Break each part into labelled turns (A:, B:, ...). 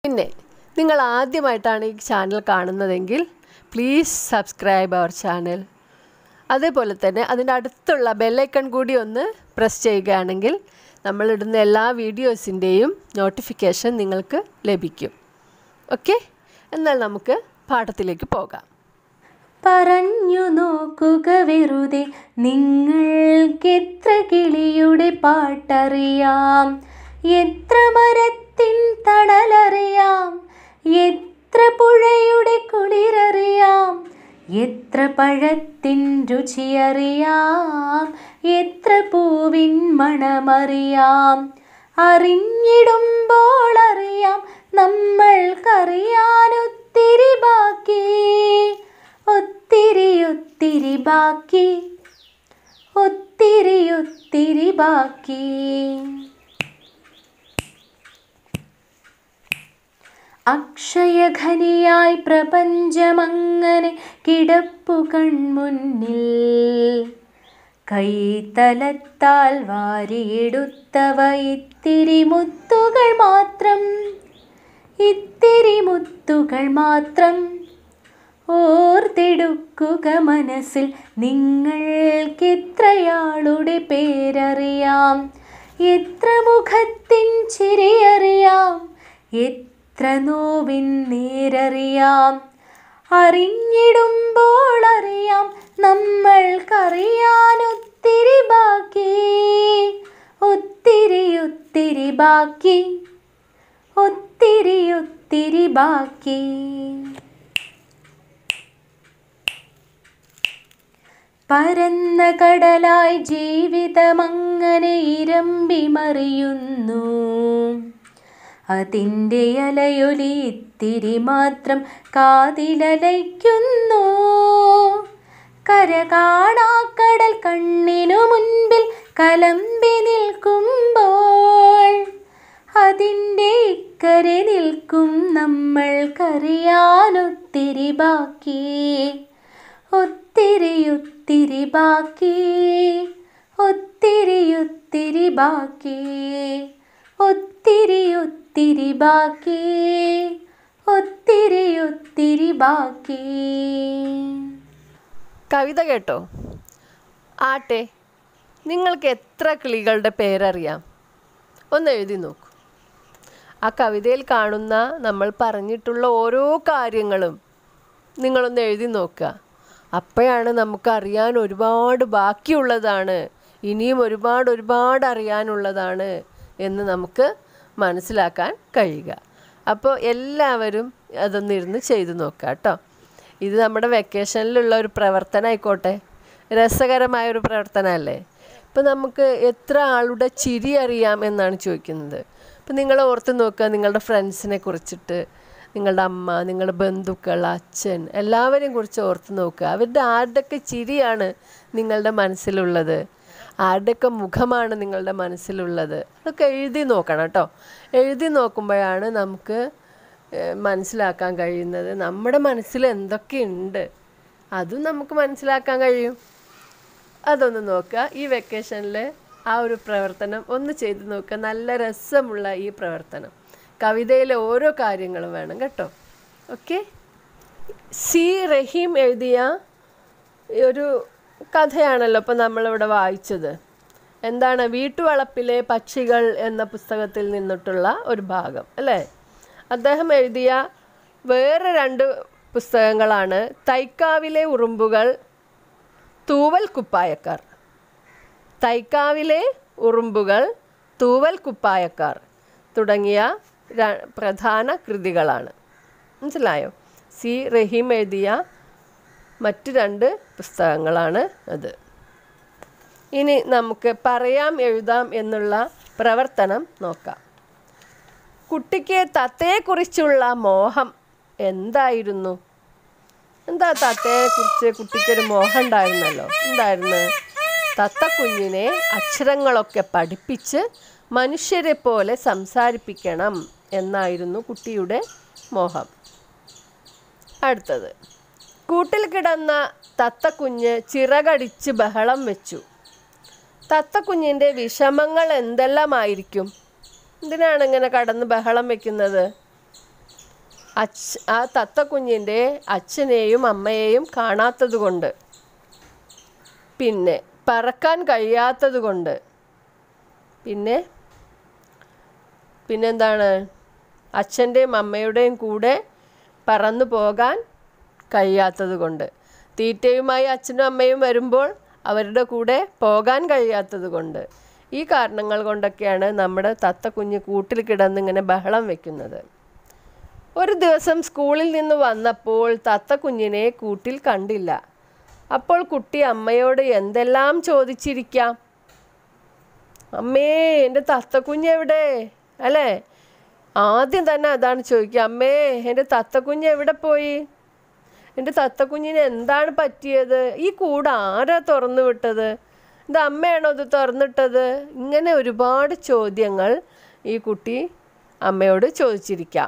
A: പിന്നെ നിങ്ങൾ ആദ്യമായിട്ടാണ് ഈ ചാനൽ കാണുന്നതെങ്കിൽ പ്ലീസ് സബ്സ്ക്രൈബ് അവർ ചാനൽ അതേപോലെ തന്നെ അതിൻ്റെ അടുത്തുള്ള ബെല്ലൈക്കൺ കൂടി ഒന്ന് പ്രസ് ചെയ്യുകയാണെങ്കിൽ നമ്മളിടുന്ന എല്ലാ വീഡിയോസിൻ്റെയും നോട്ടിഫിക്കേഷൻ നിങ്ങൾക്ക് ലഭിക്കും ഓക്കെ എന്നാൽ നമുക്ക് പാഠത്തിലേക്ക് പോകാം
B: പറഞ്ഞു നോക്കുക വെറുതെ നിങ്ങൾക്കെത്ര കിളിയുടെ പാട്ടറിയാം എത്ര മരത്തിൻ തണലറിയാം എത്ര പുഴയുടെ കുളിരറിയാം എത്ര പഴത്തിൻ രുചിയറിയാം എത്ര പൂവിൻ മണമറിയാം അറിഞ്ഞിടുമ്പോൾ അറിയാം നമ്മൾക്കറിയാൻ ഒത്തിരി ബാക്കി ഒത്തിരി ഒത്തിരി ബാക്കി ഒത്തിരി ഒത്തിരി ബാക്കി അക്ഷയഖനിയായി പ്രപഞ്ചമങ്ങനെ കിടപ്പു കൺമുന്നിൽ കൈതലത്താൽ വാരിയെടുത്തവ ഇത്തിരി മുത്തുകൾ മാത്രം ഇത്തിരി മുത്തുകൾ മാത്രം ഓർത്തെടുക്കുക മനസ്സിൽ നിങ്ങൾക്കെത്രയാളുടെ പേരറിയാം എത്ര മുഖത്തിൻ ചിരിയറിയാം എത്ര നോവിൻ നേരറിയാം അറിഞ്ഞിടുമ്പോൾ അറിയാം നമ്മൾക്കറിയാൻ ഒത്തിരി ബാക്കി ഒത്തിരി ഒത്തിരി ബാക്കി ഒത്തിരി ഒത്തിരി ബാക്കി പരന്ന കടലായി ജീവിതമങ്ങനെ ഇരമ്പി മറിയുന്നു അതിൻ്റെ അലയൊലി ഇത്തിരി മാത്രം കാതിലലയ്ക്കുന്നു കര കാണാക്കടൽ കണ്ണിനു മുൻപിൽ കലമ്പി നിൽക്കുമ്പോൾ അതിൻ്റെ ഇക്കരെ നിൽക്കും നമ്മൾക്കറിയാനൊത്തിരി ബാക്കി ഒത്തിരി ഒത്തിരി ബാക്കി ഒത്തിരി ഒത്തിരി ബാക്കി ഒത്തിരി ഒത്തിരി ബാക്കി ഒത്തിരി ഒത്തിരി ബാക്കി
A: കവിത കേട്ടോ ആട്ടെ നിങ്ങൾക്ക് എത്ര കിളികളുടെ പേരറിയാം ഒന്ന് എഴുതി നോക്കൂ ആ കവിതയിൽ കാണുന്ന നമ്മൾ പറഞ്ഞിട്ടുള്ള ഓരോ കാര്യങ്ങളും നിങ്ങളൊന്ന് എഴുതി നോക്കുക അപ്പോഴാണ് നമുക്കറിയാൻ ഒരുപാട് ബാക്കിയുള്ളതാണ് ഇനിയും ഒരുപാട് ഒരുപാട് അറിയാനുള്ളതാണ് എന്ന് നമുക്ക് മനസ്സിലാക്കാൻ കഴിയുക അപ്പോൾ എല്ലാവരും അതൊന്ന് ഇരുന്ന് ചെയ്തു നോക്കുക കേട്ടോ ഇത് നമ്മുടെ വെക്കേഷനിലുള്ള ഒരു പ്രവർത്തനം ആയിക്കോട്ടെ രസകരമായ ഒരു പ്രവർത്തനമല്ലേ ഇപ്പം നമുക്ക് എത്ര ആളുടെ ചിരി അറിയാം എന്നാണ് ചോദിക്കുന്നത് ഇപ്പം നിങ്ങൾ ഓർത്ത് നോക്കുക നിങ്ങളുടെ ഫ്രണ്ട്സിനെ കുറിച്ചിട്ട് നിങ്ങളുടെ അമ്മ നിങ്ങളുടെ ബന്ധുക്കൾ അച്ഛൻ എല്ലാവരെയും കുറിച്ച് ഓർത്ത് നോക്കുക അവരുടെ ആരുടെയൊക്കെ ചിരിയാണ് നിങ്ങളുടെ മനസ്സിലുള്ളത് ആരുടെയൊക്കെ മുഖമാണ് നിങ്ങളുടെ മനസ്സിലുള്ളത് അതൊക്കെ എഴുതി നോക്കണം കേട്ടോ എഴുതി നോക്കുമ്പോഴാണ് നമുക്ക് ഏഹ്, മനസ്സിലാക്കാൻ കഴിയുന്നത് നമ്മുടെ മനസ്സിൽ എന്തൊക്കെയുണ്ട് അതും നമുക്ക് മനസ്സിലാക്കാൻ കഴിയും അതൊന്ന് നോക്കുക ഈ വെക്കേഷനിൽ ആ ഒരു പ്രവർത്തനം ഒന്ന് ചെയ്ത് നോക്കുക നല്ല രസമുള്ള ഈ പ്രവർത്തനം കവിതയിലെ ഓരോ കാര്യങ്ങളും വേണം കേട്ടോ ഓക്കെ സി റഹീം എഴുതിയ ഒരു കഥയാണല്ലോ ഇപ്പം നമ്മളിവിടെ വായിച്ചത് എന്താണ് വീട്ടുവളപ്പിലെ പക്ഷികൾ എന്ന പുസ്തകത്തിൽ നിന്നിട്ടുള്ള ഒരു ഭാഗം അല്ലേ അദ്ദേഹം എഴുതിയ വേറെ രണ്ട് പുസ്തകങ്ങളാണ് തൈക്കാവിലെ ഉറുമ്പുകൾ തൂവൽ കുപ്പായക്കാർ തൈക്കാവിലെ ഉറുമ്പുകൾ തൂവൽ കുപ്പായക്കാർ തുടങ്ങിയ ര- പ്രധാന കൃതികളാണ് മനസ്സിലായോ സി റഹീം എഴുതിയ മറ്റ് രണ്ട് പുസ്തകങ്ങളാണ് അത് ഇനി നമുക്ക് പറയാം എഴുതാം എന്നുള്ള പ്രവർത്തനം നോക്കാം കുട്ടിക്ക് തത്തയെക്കുറിച്ചുള്ള മോഹം എന്തായിരുന്നു എന്താ തത്തയെക്കുറിച്ച് കുട്ടിക്കൊരു മോഹം ഉണ്ടായിരുന്നല്ലോ എന്തായിരുന്നു തത്തക്കുഞ്ഞിനെ അക്ഷരങ്ങളൊക്കെ പഠിപ്പിച്ച് മനുഷ്യരെ പോലെ സംസാരിപ്പിക്കണം എന്നായിരുന്നു കുട്ടിയുടെ മോഹം അടുത്തത് കൂട്ടിൽ കിടന്ന തത്തക്കുഞ്ഞ് ചിറകടിച്ച് ബഹളം വെച്ചു തത്തക്കുഞ്ഞിൻ്റെ വിഷമങ്ങൾ എന്തെല്ലാമായിരിക്കും എന്തിനാണ് ഇങ്ങനെ കടന്ന് ബഹളം വെക്കുന്നത് അച്ഛ ആ തത്തക്കുഞ്ഞിൻ്റെ അച്ഛനെയും അമ്മയെയും കാണാത്തത് കൊണ്ട് പിന്നെ പറക്കാൻ കഴിയാത്തത് കൊണ്ട് പിന്നെ പിന്നെന്താണ് അച്ഛൻ്റെയും അമ്മയുടെയും കൂടെ പറന്നു പോകാൻ കഴിയാത്തത് കൊണ്ട് തീറ്റയുമായി അച്ഛനും അമ്മയും വരുമ്പോൾ അവരുടെ കൂടെ പോകാൻ കഴിയാത്തത് കൊണ്ട് ഈ കാരണങ്ങൾ കൊണ്ടൊക്കെയാണ് നമ്മുടെ തത്ത കുഞ്ഞ് കൂട്ടിൽ കിടന്ന് ഇങ്ങനെ ബഹളം വെക്കുന്നത് ഒരു ദിവസം സ്കൂളിൽ നിന്ന് വന്നപ്പോൾ തത്ത കുഞ്ഞിനെ കൂട്ടിൽ കണ്ടില്ല അപ്പോൾ കുട്ടി അമ്മയോട് എന്തെല്ലാം ചോദിച്ചിരിക്കാം അമ്മേ എൻ്റെ തത്തക്കുഞ്ഞ് എവിടെ അല്ലേ ആദ്യം തന്നെ അതാണ് ചോദിക്കുക അമ്മേ എൻ്റെ തത്തക്കുഞ്ഞ് എവിടെ പോയി എൻ്റെ തത്തക്കുഞ്ഞിന് എന്താണ് പറ്റിയത് ഈ കൂട് ആരാ തുറന്നു വിട്ടത് ഇത് അമ്മയാണോ ഇത് തുറന്നിട്ടത് ഇങ്ങനെ ഒരുപാട് ചോദ്യങ്ങൾ ഈ കുട്ടി അമ്മയോട് ചോദിച്ചിരിക്കാം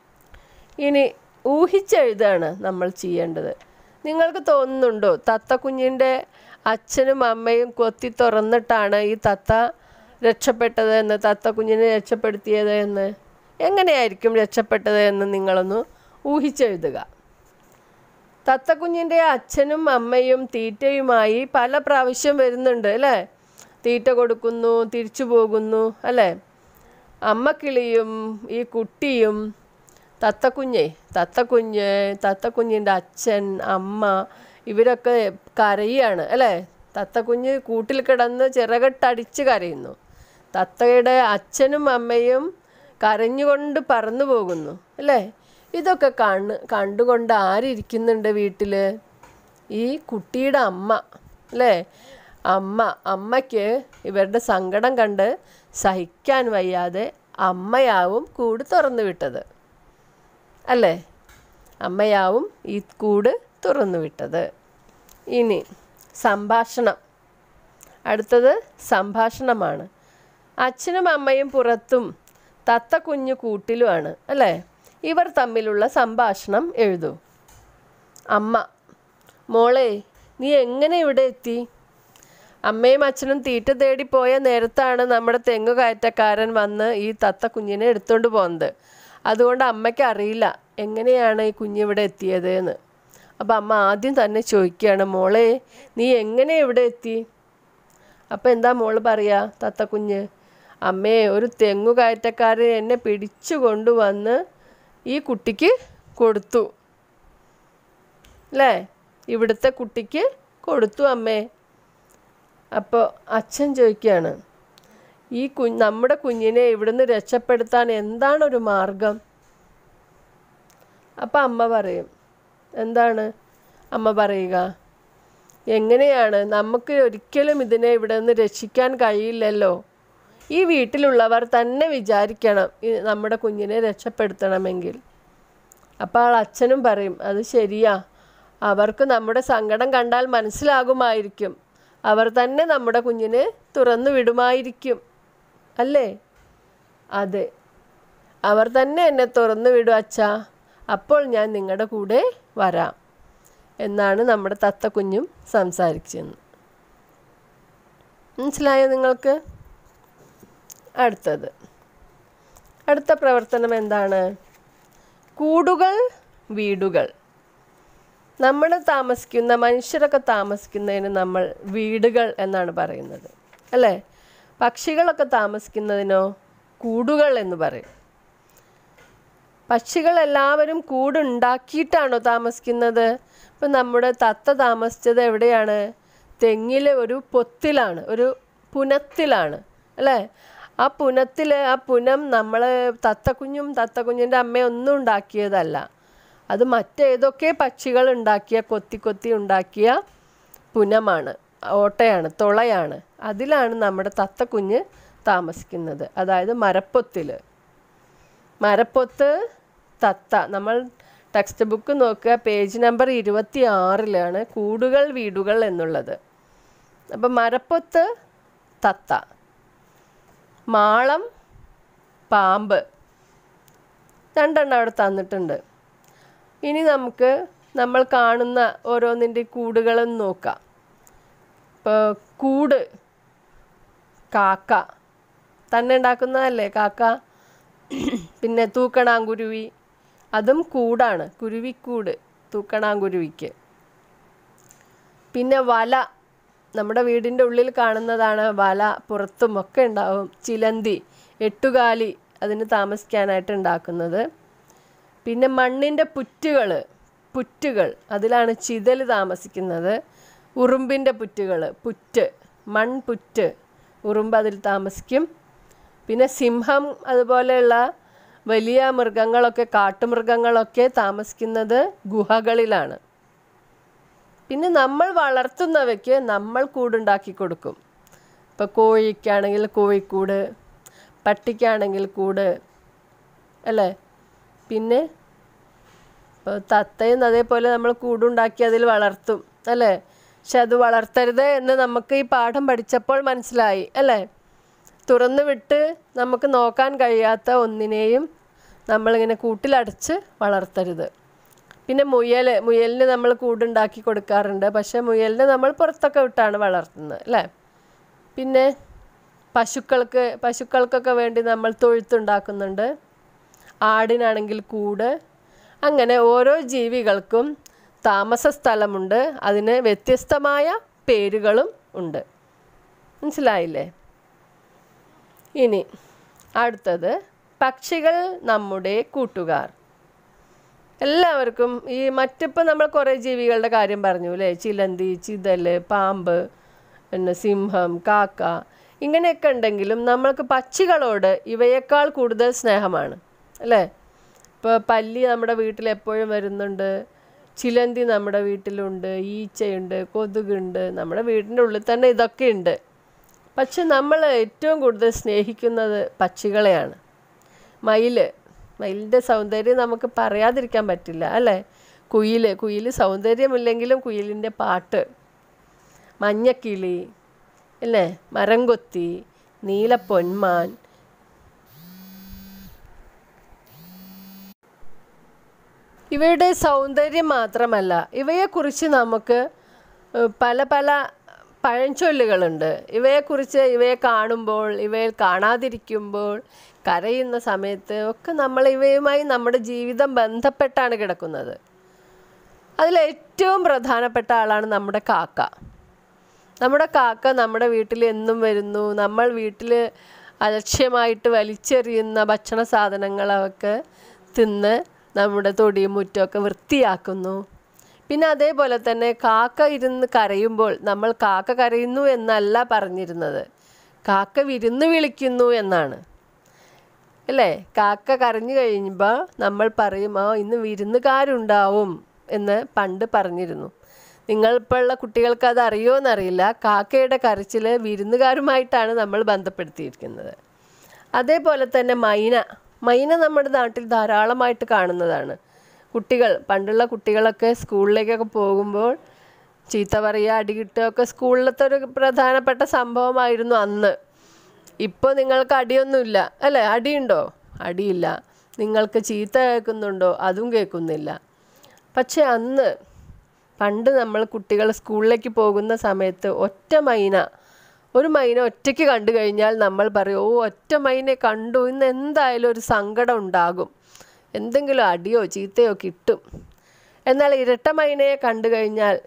A: ഇനി ഊഹിച്ചെഴുതാണ് നമ്മൾ ചെയ്യേണ്ടത് നിങ്ങൾക്ക് തോന്നുന്നുണ്ടോ തത്തക്കുഞ്ഞിൻ്റെ അച്ഛനും അമ്മയും കൊത്തി തുറന്നിട്ടാണ് ഈ തത്ത രക്ഷപ്പെട്ടത് എന്ന് തത്തക്കുഞ്ഞിനെ രക്ഷപ്പെടുത്തിയത് എന്ന് എങ്ങനെയായിരിക്കും രക്ഷപ്പെട്ടത് എന്ന് നിങ്ങളൊന്ന് ഊഹിച്ചെഴുതുക തത്തക്കുഞ്ഞിൻ്റെ അച്ഛനും അമ്മയും തീറ്റയുമായി പല പ്രാവശ്യം വരുന്നുണ്ട് അല്ലേ തീറ്റ കൊടുക്കുന്നു തിരിച്ചു പോകുന്നു അല്ലേ അമ്മക്കിളിയും ഈ കുട്ടിയും തത്തക്കുഞ്ഞേ തത്തക്കുഞ്ഞ് തത്തക്കുഞ്ഞിൻ്റെ അച്ഛൻ അമ്മ ഇവരൊക്കെ കരയാണ് അല്ലേ തത്തക്കുഞ്ഞ് കൂട്ടിൽ കിടന്ന് ചിറകട്ടടിച്ച് കരയുന്നു തത്തയുടെ അച്ഛനും അമ്മയും കരഞ്ഞുകൊണ്ട് പറന്നു പോകുന്നു അല്ലേ ഇതൊക്കെ കണ്ണ് കണ്ടുകൊണ്ട് ആരിയ്ക്കുന്നുണ്ട് വീട്ടിൽ ഈ കുട്ടിയുടെ അമ്മ അല്ലേ അമ്മ അമ്മയ്ക്ക് ഇവരുടെ സങ്കടം കണ്ട് സഹിക്കാൻ വയ്യാതെ അമ്മയാവും കൂട് തുറന്നു വിട്ടത് അല്ലേ അമ്മയാവും ഈ കൂട് തുറന്നു വിട്ടത് ഇനി സംഭാഷണം അടുത്തത് സംഭാഷണമാണ് അച്ഛനും അമ്മയും പുറത്തും തത്ത കുഞ്ഞു കൂട്ടിലുമാണ് അല്ലേ ഇവർ തമ്മിലുള്ള സംഭാഷണം എഴുതൂ അമ്മ മോളെ നീ എങ്ങനെ ഇവിടെ എത്തി അമ്മയും അച്ഛനും തീറ്റ തേടി പോയ നേരത്താണ് നമ്മുടെ തെങ്ങ് കയറ്റക്കാരൻ വന്ന് ഈ തത്ത കുഞ്ഞിനെ എടുത്തുകൊണ്ട് പോകുന്നത് അതുകൊണ്ട് അമ്മയ്ക്ക് അറിയില്ല എങ്ങനെയാണ് ഈ കുഞ്ഞിവിടെ എത്തിയത് എന്ന് അപ്പോൾ അമ്മ ആദ്യം തന്നെ ചോദിക്കുകയാണ് മോളെ നീ എങ്ങനെ ഇവിടെ എത്തി അപ്പോൾ എന്താ മോള് പറയാ തത്തക്കുഞ്ഞ് അമ്മേ ഒരു തെങ്ങു കയറ്റക്കാരൻ എന്നെ പിടിച്ചു കൊണ്ടുവന്ന് ഈ കുട്ടിക്ക് കൊടുത്തു അല്ലേ ഇവിടുത്തെ കുട്ടിക്ക് കൊടുത്തു അമ്മേ അപ്പോൾ അച്ഛൻ ചോദിക്കുകയാണ് ഈ കുഞ്ഞ് നമ്മുടെ കുഞ്ഞിനെ ഇവിടുന്ന് രക്ഷപ്പെടുത്താൻ എന്താണൊരു മാർഗം അപ്പം അമ്മ പറയും എന്താണ് അമ്മ പറയുക എങ്ങനെയാണ് നമുക്ക് ഒരിക്കലും ഇതിനെ ഇവിടെ നിന്ന് രക്ഷിക്കാൻ കഴിയില്ലല്ലോ ഈ വീട്ടിലുള്ളവർ തന്നെ വിചാരിക്കണം ഈ നമ്മുടെ കുഞ്ഞിനെ രക്ഷപ്പെടുത്തണമെങ്കിൽ അപ്പോൾ ആൾ അച്ഛനും പറയും അത് ശരിയാ അവർക്ക് നമ്മുടെ സങ്കടം കണ്ടാൽ മനസ്സിലാകുമായിരിക്കും അവർ തന്നെ നമ്മുടെ കുഞ്ഞിനെ തുറന്നു വിടുമായിരിക്കും അല്ലേ അതെ അവർ തന്നെ എന്നെ തുറന്നു വിടും അച്ഛാ അപ്പോൾ ഞാൻ നിങ്ങളുടെ കൂടെ വരാം എന്നാണ് നമ്മുടെ തത്ത കുഞ്ഞും സംസാരിച്ചത് മനസ്സിലായോ നിങ്ങൾക്ക് അടുത്തത് അടുത്ത പ്രവർത്തനം എന്താണ് കൂടുകൾ വീടുകൾ നമ്മൾ താമസിക്കുന്ന മനുഷ്യരൊക്കെ താമസിക്കുന്നതിന് നമ്മൾ വീടുകൾ എന്നാണ് പറയുന്നത് അല്ലേ പക്ഷികളൊക്കെ താമസിക്കുന്നതിനോ കൂടുകൾ എന്ന് പറയും പക്ഷികൾ എല്ലാവരും കൂടുണ്ടാക്കിയിട്ടാണോ താമസിക്കുന്നത് ഇപ്പം നമ്മുടെ തത്ത താമസിച്ചത് എവിടെയാണ് തെങ്ങിലെ ഒരു പൊത്തിലാണ് ഒരു പുനത്തിലാണ് അല്ലേ ആ പുനത്തിൽ ആ പുനം നമ്മൾ തത്തക്കുഞ്ഞും തത്തക്കുഞ്ഞിൻ്റെ അമ്മയും ഒന്നും ഉണ്ടാക്കിയതല്ല അത് മറ്റേതൊക്കെ പക്ഷികൾ ഉണ്ടാക്കിയ കൊത്തി കൊത്തി ഉണ്ടാക്കിയ പുനമാണ് ഓട്ടയാണ് തുളയാണ് അതിലാണ് നമ്മുടെ തത്തക്കുഞ്ഞ് താമസിക്കുന്നത് അതായത് മരപ്പൊത്തിൽ മരപ്പൊത്ത് തത്ത നമ്മൾ ടെക്സ്റ്റ് ബുക്ക് നോക്കുക പേജ് നമ്പർ ഇരുപത്തി ആറിലാണ് കൂടുകൾ വീടുകൾ എന്നുള്ളത് അപ്പം മരപ്പൊത്ത് തത്ത മാളം പാമ്പ് രണ്ടെണ്ണം അവിടെ തന്നിട്ടുണ്ട് ഇനി നമുക്ക് നമ്മൾ കാണുന്ന ഓരോന്നിൻ്റെ കൂടുകളും നോക്കാം ഇപ്പോൾ കൂട് കാക്ക തന്നെ ഉണ്ടാക്കുന്നതല്ലേ കാക്ക പിന്നെ തൂക്കണാങ്കുരുവി അതും കൂടാണ് കുരുവിക്കൂട് തൂക്കണാങ്കുരുവിക്ക് പിന്നെ വല നമ്മുടെ വീടിൻ്റെ ഉള്ളിൽ കാണുന്നതാണ് വല പുറത്തും ഒക്കെ ഉണ്ടാവും ചിലന്തി എട്ടുകാലി അതിന് താമസിക്കാനായിട്ട് ഉണ്ടാക്കുന്നത് പിന്നെ മണ്ണിൻ്റെ പുറ്റുകൾ പുറ്റുകൾ അതിലാണ് ചിതൽ താമസിക്കുന്നത് ഉറുമ്പിൻ്റെ പുറ്റുകൾ പുറ്റ് മൺപുറ്റ് ഉറുമ്പ് അതിൽ താമസിക്കും പിന്നെ സിംഹം അതുപോലെയുള്ള വലിയ മൃഗങ്ങളൊക്കെ കാട്ടുമൃഗങ്ങളൊക്കെ താമസിക്കുന്നത് ഗുഹകളിലാണ് പിന്നെ നമ്മൾ വളർത്തുന്നവയ്ക്ക് നമ്മൾ കൂടുണ്ടാക്കി കൊടുക്കും ഇപ്പോൾ കോഴിക്കാണെങ്കിൽ കോഴിക്കൂട് പട്ടിക്കാണെങ്കിൽ കൂട് അല്ലേ പിന്നെ ഇപ്പോൾ തത്തയും അതേപോലെ നമ്മൾ കൂടുണ്ടാക്കി അതിൽ വളർത്തും അല്ലേ പക്ഷെ അത് വളർത്തരുത് എന്ന് നമുക്ക് ഈ പാഠം പഠിച്ചപ്പോൾ മനസ്സിലായി അല്ലേ തുറന്നു വിട്ട് നമുക്ക് നോക്കാൻ കഴിയാത്ത ഒന്നിനെയും നമ്മളിങ്ങനെ കൂട്ടിലടച്ച് വളർത്തരുത് പിന്നെ മുയൽ മുയലിന് നമ്മൾ കൂടുണ്ടാക്കി കൊടുക്കാറുണ്ട് പക്ഷേ മുയലിനെ നമ്മൾ പുറത്തൊക്കെ വിട്ടാണ് വളർത്തുന്നത് അല്ലേ പിന്നെ പശുക്കൾക്ക് പശുക്കൾക്കൊക്കെ വേണ്ടി നമ്മൾ തൊഴുത്തുണ്ടാക്കുന്നുണ്ട് ആടിനാണെങ്കിൽ കൂട് അങ്ങനെ ഓരോ ജീവികൾക്കും താമസ സ്ഥലമുണ്ട് അതിന് വ്യത്യസ്തമായ പേരുകളും ഉണ്ട് മനസ്സിലായില്ലേ ഇനി അടുത്തത് പക്ഷികൾ നമ്മുടെ കൂട്ടുകാർ എല്ലാവർക്കും ഈ മറ്റിപ്പോൾ നമ്മൾ കുറേ ജീവികളുടെ കാര്യം പറഞ്ഞു അല്ലേ ചിലന്തി ചിതൽ പാമ്പ് പിന്നെ സിംഹം കാക്ക ഇങ്ങനെയൊക്കെ ഉണ്ടെങ്കിലും നമ്മൾക്ക് പക്ഷികളോട് ഇവയേക്കാൾ കൂടുതൽ സ്നേഹമാണ് അല്ലേ ഇപ്പോൾ പല്ലി നമ്മുടെ വീട്ടിൽ എപ്പോഴും വരുന്നുണ്ട് ചിലന്തി നമ്മുടെ വീട്ടിലുണ്ട് ഈച്ചയുണ്ട് കൊതുകുണ്ട് നമ്മുടെ വീടിൻ്റെ ഉള്ളിൽ തന്നെ ഇതൊക്കെ ഉണ്ട് പക്ഷെ നമ്മൾ ഏറ്റവും കൂടുതൽ സ്നേഹിക്കുന്നത് പക്ഷികളെയാണ് മയിൽ മയിലിൻ്റെ സൗന്ദര്യം നമുക്ക് പറയാതിരിക്കാൻ പറ്റില്ല അല്ലേ കുയിൽ കുയിൽ സൗന്ദര്യമില്ലെങ്കിലും കുയിലിൻ്റെ പാട്ട് മഞ്ഞക്കിളി അല്ലേ മരംകൊത്തി നീലപ്പൊന്മാൻ ഇവയുടെ സൗന്ദര്യം മാത്രമല്ല ഇവയെക്കുറിച്ച് നമുക്ക് ഏഹ്, പല പല പഴഞ്ചൊല്ലുകളുണ്ട് ഇവയെക്കുറിച്ച് ഇവയെ കാണുമ്പോൾ ഇവയെ കാണാതിരിക്കുമ്പോൾ കരയുന്ന സമയത്ത് ഒക്കെ നമ്മൾ ഇവയുമായി നമ്മുടെ ജീവിതം ബന്ധപ്പെട്ടാണ് കിടക്കുന്നത് അതിൽ ഏറ്റവും പ്രധാനപ്പെട്ട ആളാണ് നമ്മുടെ കാക്ക നമ്മുടെ കാക്ക നമ്മുടെ വീട്ടിൽ എന്നും വരുന്നു നമ്മൾ വീട്ടിൽ അലക്ഷ്യമായിട്ട് വലിച്ചെറിയുന്ന ഭക്ഷണ സാധനങ്ങളൊക്കെ തിന്ന് നമ്മുടെ തൊടിയും മുറ്റമൊക്കെ വൃത്തിയാക്കുന്നു പിന്നെ അതേപോലെ തന്നെ കാക്ക ഇരുന്ന് കരയുമ്പോൾ നമ്മൾ കാക്ക കരയുന്നു എന്നല്ല പറഞ്ഞിരുന്നത് കാക്ക വിരുന്ന് വിളിക്കുന്നു എന്നാണ് അല്ലേ കാക്ക കരഞ്ഞു കഴിയുമ്പോൾ നമ്മൾ പറയും ആ ഇന്ന് വിരുന്നുകാരുണ്ടാവും എന്ന് പണ്ട് പറഞ്ഞിരുന്നു നിങ്ങളിപ്പോഴുള്ള കുട്ടികൾക്ക് അത് അറിയുമോ എന്നറിയില്ല കാക്കയുടെ കരച്ചിൽ വിരുന്നുകാരുമായിട്ടാണ് നമ്മൾ ബന്ധപ്പെടുത്തിയിരിക്കുന്നത് അതേപോലെ തന്നെ മൈന മൈന നമ്മുടെ നാട്ടിൽ ധാരാളമായിട്ട് കാണുന്നതാണ് കുട്ടികൾ പണ്ടുള്ള കുട്ടികളൊക്കെ സ്കൂളിലേക്കൊക്കെ പോകുമ്പോൾ ചീത്ത പറയുക അടി കിട്ടുകയൊക്കെ സ്കൂളിലത്തെ ഒരു പ്രധാനപ്പെട്ട സംഭവമായിരുന്നു അന്ന് ഇപ്പോൾ നിങ്ങൾക്ക് അടിയൊന്നുമില്ല അല്ലേ അടിയുണ്ടോ അടിയില്ല നിങ്ങൾക്ക് ചീത്ത കേൾക്കുന്നുണ്ടോ അതും കേൾക്കുന്നില്ല പക്ഷെ അന്ന് പണ്ട് നമ്മൾ കുട്ടികൾ സ്കൂളിലേക്ക് പോകുന്ന സമയത്ത് ഒറ്റ മൈന ഒരു മൈന ഒറ്റയ്ക്ക് കണ്ടു കഴിഞ്ഞാൽ നമ്മൾ പറയും ഓ ഒറ്റ മൈനെ കണ്ടു ഇന്ന് എന്തായാലും ഒരു സങ്കടം ഉണ്ടാകും എന്തെങ്കിലും അടിയോ ചീത്തയോ കിട്ടും എന്നാൽ ഇരട്ട മൈനയെ കണ്ടു കഴിഞ്ഞാൽ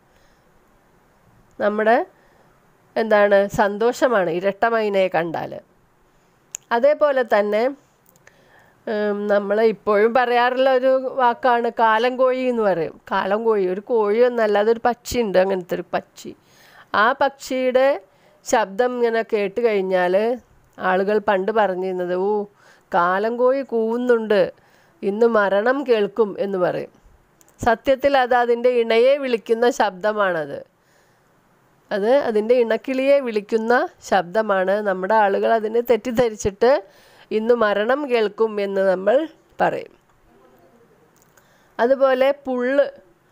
A: നമ്മുടെ എന്താണ് സന്തോഷമാണ് ഇരട്ട മൈനയെ കണ്ടാൽ അതേപോലെ തന്നെ നമ്മൾ ഇപ്പോഴും പറയാറുള്ള ഒരു വാക്കാണ് കാലം കോഴി എന്ന് പറയും കാലം കോഴി ഒരു കോഴിയൊന്നല്ല അതൊരു പക്ഷിയുണ്ട് അങ്ങനത്തെ ഒരു പക്ഷി ആ പക്ഷിയുടെ ശബ്ദം ഇങ്ങനെ കേട്ട് കഴിഞ്ഞാൽ ആളുകൾ പണ്ട് പറഞ്ഞിരുന്നത് ഓ കാലം കോഴി കൂവുന്നുണ്ട് ഇന്ന് മരണം കേൾക്കും എന്ന് പറയും സത്യത്തിൽ അത് അതിൻ്റെ ഇണയെ വിളിക്കുന്ന ശബ്ദമാണത് അത് അതിൻ്റെ ഇണക്കിളിയെ വിളിക്കുന്ന ശബ്ദമാണ് നമ്മുടെ ആളുകൾ അതിനെ തെറ്റിദ്ധരിച്ചിട്ട് ഇന്ന് മരണം കേൾക്കും എന്ന് നമ്മൾ പറയും അതുപോലെ പുള്ള്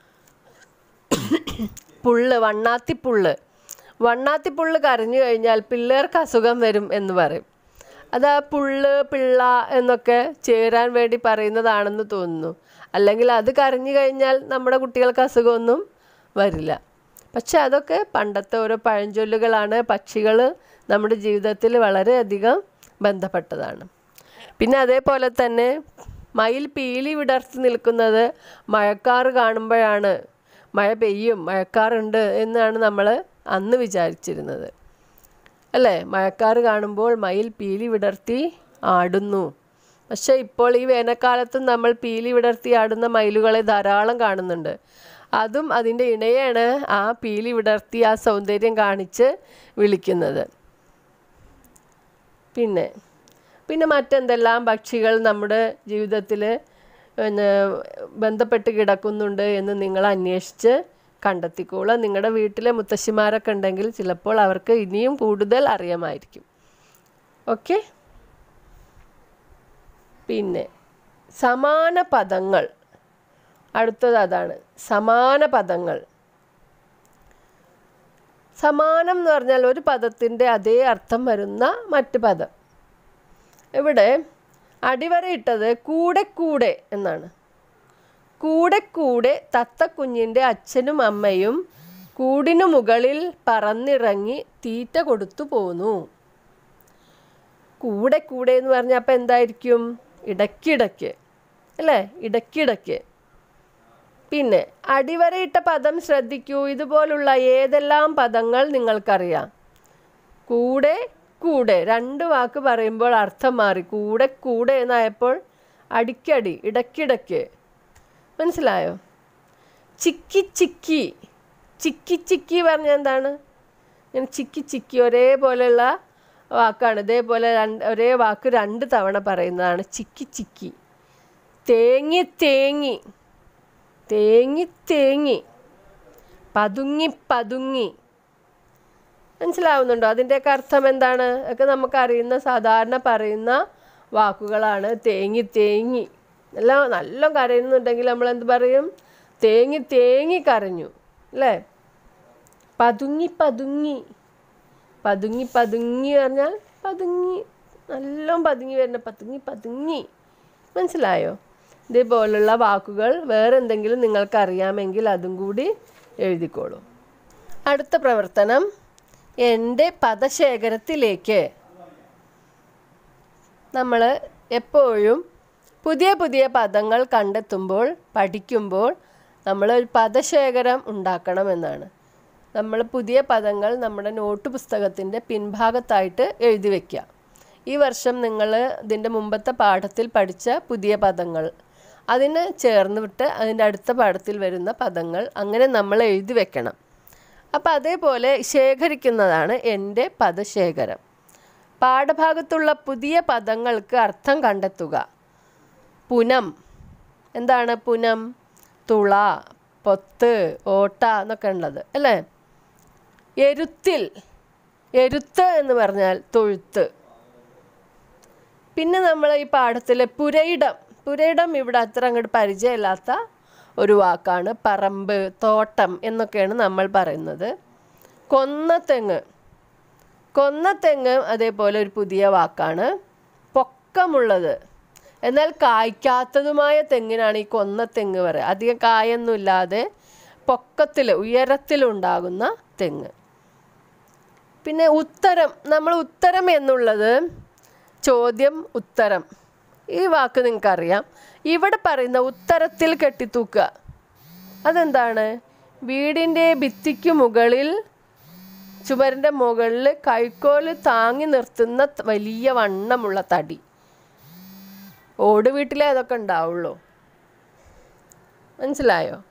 A: പുള്ള് വണ്ണാത്തിപ്പുള്ള് വണ്ണാത്തിപ്പുള്ള് കരഞ്ഞു കഴിഞ്ഞാൽ പിള്ളേർക്ക് അസുഖം വരും എന്ന് പറയും അത് ആ പുള്ള് പിള്ള എന്നൊക്കെ ചേരാൻ വേണ്ടി പറയുന്നതാണെന്ന് തോന്നുന്നു അല്ലെങ്കിൽ അത് കരഞ്ഞു കഴിഞ്ഞാൽ നമ്മുടെ കുട്ടികൾക്ക് അസുഖമൊന്നും വരില്ല പക്ഷെ അതൊക്കെ പണ്ടത്തെ ഓരോ പഴഞ്ചൊല്ലുകളാണ് പക്ഷികൾ നമ്മുടെ ജീവിതത്തിൽ വളരെയധികം ബന്ധപ്പെട്ടതാണ് പിന്നെ അതേപോലെ തന്നെ മയിൽ പീലി വിടർത്തി നിൽക്കുന്നത് മഴക്കാറ് കാണുമ്പോഴാണ് മഴ പെയ്യും മഴക്കാറുണ്ട് എന്നാണ് നമ്മൾ അന്ന് വിചാരിച്ചിരുന്നത് അല്ലേ മഴക്കാറ് കാണുമ്പോൾ മയിൽ പീലി വിടർത്തി ആടുന്നു പക്ഷേ ഇപ്പോൾ ഈ വേനൽക്കാലത്തും നമ്മൾ പീലി വിടർത്തി ആടുന്ന മയിലുകളെ ധാരാളം കാണുന്നുണ്ട് അതും അതിൻ്റെ ഇണയാണ് ആ പീലി വിടർത്തി ആ സൗന്ദര്യം കാണിച്ച് വിളിക്കുന്നത് പിന്നെ പിന്നെ മറ്റെന്തെല്ലാം പക്ഷികൾ നമ്മുടെ ജീവിതത്തിൽ പിന്നെ ബന്ധപ്പെട്ട് കിടക്കുന്നുണ്ട് എന്ന് നിങ്ങൾ അന്വേഷിച്ച് കണ്ടെത്തിക്കോളുക നിങ്ങളുടെ വീട്ടിലെ മുത്തശ്ശിമാരൊക്കെ ഉണ്ടെങ്കിൽ ചിലപ്പോൾ അവർക്ക് ഇനിയും കൂടുതൽ അറിയാമായിരിക്കും ഓക്കെ പിന്നെ സമാന പദങ്ങൾ അടുത്തത് അതാണ് സമാന പദങ്ങൾ സമാനം എന്ന് പറഞ്ഞാൽ ഒരു പദത്തിൻ്റെ അതേ അർത്ഥം വരുന്ന മറ്റ് പദം ഇവിടെ അടിവരയിട്ടത് കൂടെ കൂടെ എന്നാണ് കൂടെ കൂടെ തത്തക്കുഞ്ഞിൻ്റെ അച്ഛനും അമ്മയും കൂടിനു മുകളിൽ പറന്നിറങ്ങി തീറ്റ കൊടുത്തു പോന്നു കൂടെ കൂടെ എന്ന് പറഞ്ഞാൽ അപ്പം എന്തായിരിക്കും ഇടയ്ക്കിടയ്ക്ക് അല്ലേ ഇടയ്ക്കിടയ്ക്ക് പിന്നെ അടിവരയിട്ട പദം ശ്രദ്ധിക്കൂ ഇതുപോലുള്ള ഏതെല്ലാം പദങ്ങൾ നിങ്ങൾക്കറിയാം കൂടെ കൂടെ രണ്ട് വാക്ക് പറയുമ്പോൾ അർത്ഥം മാറി കൂടെ കൂടെ എന്നായപ്പോൾ അടിക്കടി ഇടയ്ക്കിടയ്ക്ക് മനസ്സിലായോ ചിക്കി ചിക്കി ചിക്കി ചിക്കി പറഞ്ഞാൽ എന്താണ് ഇങ്ങനെ ചിക്കി ചിക്കി ഒരേപോലെയുള്ള വാക്കാണ് ഇതേപോലെ രണ്ട് ഒരേ വാക്ക് രണ്ട് തവണ പറയുന്നതാണ് ചിക്കി ചിക്കി തേങ്ങി തേങ്ങി തേങ്ങി തേങ്ങി പതുങ്ങി പതുങ്ങി മനസ്സിലാവുന്നുണ്ടോ അതിൻ്റെയൊക്കെ അർത്ഥം എന്താണ് ഒക്കെ നമുക്കറിയുന്ന സാധാരണ പറയുന്ന വാക്കുകളാണ് തേങ്ങി തേങ്ങി നല്ല നല്ല കരയുന്നുണ്ടെങ്കിൽ നമ്മൾ എന്ത് പറയും തേങ്ങി തേങ്ങി കരഞ്ഞു അല്ലേ പതുങ്ങി പതുങ്ങി പതുങ്ങി പതുങ്ങി പറഞ്ഞാൽ പതുങ്ങി നല്ല പതുങ്ങി വരുന്ന പതുങ്ങി പതുങ്ങി മനസ്സിലായോ ഇതേപോലുള്ള വാക്കുകൾ വേറെ എന്തെങ്കിലും നിങ്ങൾക്ക് അറിയാമെങ്കിൽ അതും കൂടി എഴുതിക്കോളൂ അടുത്ത പ്രവർത്തനം എൻ്റെ പദശേഖരത്തിലേക്ക് നമ്മൾ എപ്പോഴും പുതിയ പുതിയ പദങ്ങൾ കണ്ടെത്തുമ്പോൾ പഠിക്കുമ്പോൾ നമ്മൾ ഒരു പദശേഖരം ഉണ്ടാക്കണമെന്നാണ് നമ്മൾ പുതിയ പദങ്ങൾ നമ്മുടെ നോട്ട് പുസ്തകത്തിൻ്റെ പിൻഭാഗത്തായിട്ട് എഴുതി വയ്ക്കുക ഈ വർഷം നിങ്ങൾ ഇതിൻ്റെ മുമ്പത്തെ പാഠത്തിൽ പഠിച്ച പുതിയ പദങ്ങൾ അതിന് ചേർന്ന് വിട്ട് അതിൻ്റെ അടുത്ത പാഠത്തിൽ വരുന്ന പദങ്ങൾ അങ്ങനെ നമ്മൾ എഴുതി വെക്കണം അപ്പോൾ അതേപോലെ ശേഖരിക്കുന്നതാണ് എൻ്റെ പദശേഖരം പാഠഭാഗത്തുള്ള പുതിയ പദങ്ങൾക്ക് അർത്ഥം കണ്ടെത്തുക പുനം എന്താണ് പുനം തുള പൊത്ത് ഓട്ട എന്നൊക്കെ ഉള്ളത് അല്ലേ എരുത്തിൽ എരുത്ത് എന്ന് പറഞ്ഞാൽ തൊഴുത്ത് പിന്നെ നമ്മൾ ഈ പാഠത്തിലെ പുരയിടം പുരയിടം ഇവിടെ അത്ര അങ്ങോട്ട് പരിചയമില്ലാത്ത ഒരു വാക്കാണ് പറമ്പ് തോട്ടം എന്നൊക്കെയാണ് നമ്മൾ പറയുന്നത് കൊന്നത്തെങ്ങ് കൊന്നത്തെങ്ങ് അതേപോലെ ഒരു പുതിയ വാക്കാണ് പൊക്കമുള്ളത് എന്നാൽ കായ്ക്കാത്തതുമായ തെങ്ങിനാണ് ഈ കൊന്നത്തെങ്ങ് പറയുക അധികം കായൊന്നുമില്ലാതെ പൊക്കത്തിൽ ഉയരത്തിലുണ്ടാകുന്ന തെങ്ങ് പിന്നെ ഉത്തരം നമ്മൾ ഉത്തരം എന്നുള്ളത് ചോദ്യം ഉത്തരം ഈ വാക്ക് നിങ്ങൾക്കറിയാം ഇവിടെ പറയുന്ന ഉത്തരത്തിൽ കെട്ടിത്തൂക്കുക അതെന്താണ് വീടിൻ്റെ ഭിത്തിക്ക് മുകളിൽ ചുമരിൻ്റെ മുകളിൽ കൈക്കോല് താങ്ങി നിർത്തുന്ന ത- വലിയ വണ്ണമുള്ള തടി ഓട് വീട്ടിലേ അതൊക്കെ ഉണ്ടാവുള്ളൂ മനസ്സിലായോ